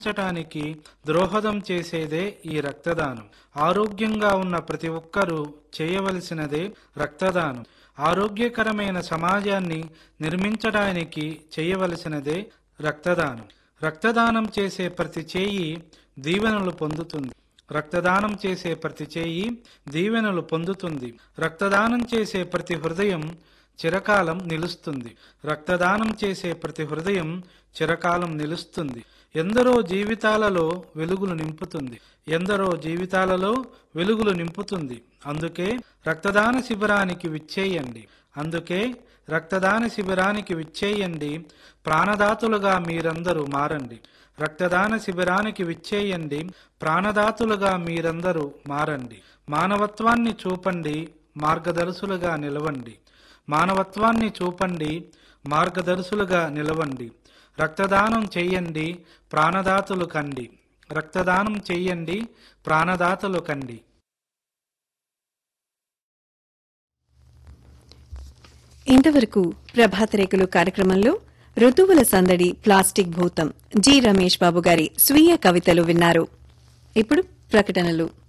ఉంచటానికి ద్రోహదం చేసేదే ఈ రక్తదానం ఆరోగ్యంగా ఉన్న ప్రతి ఒక్కరూ చేయవలసినదే రక్తదానం ఆరోగ్యకరమైన సమాజాన్ని నిర్మించడానికి చేయవలసినదే రక్తదానం రక్తదానం చేసే ప్రతి చేయి దీవెనలు పొందుతుంది రక్తదానం చేసే ప్రతి చేయి దీవెనలు పొందుతుంది రక్తదానం చేసే ప్రతి హృదయం చిరకాలం నిలుస్తుంది రక్తదానం చేసే ప్రతి హృదయం చిరకాలం నిలుస్తుంది ఎందరో జీవితాలలో వెలుగులు నింపుతుంది ఎందరో జీవితాలలో వెలుగులు నింపుతుంది అందుకే రక్తదాన శిబిరానికి విచ్చేయండి అందుకే రక్తదాన శిబిరానికి విచ్చేయండి ప్రాణదాతులుగా మీరందరూ మారండి రక్తదాన శిబిరానికి విచ్చేయండి ప్రాణదాతులుగా మీరందరూ మారండి మానవత్వాన్ని చూపండి మార్గదర్శులుగా నిలవండి మానవత్వాన్ని చూపండి మార్గదర్శులుగా నిలవండి రక్తదానం చెయ్యండి ప్రాణదాతలు కండి రక్తదానం చెయ్యండి ప్రాణదాతలు కండి ఇంతవరకు ప్రభాత రేకులు కార్యక్రమంలో ఋతువుల సందడి ప్లాస్టిక్ భూతం జి రమేష్ బాబు గారి స్వీయ కవితలు విన్నారు ఇప్పుడు ప్రకటనలు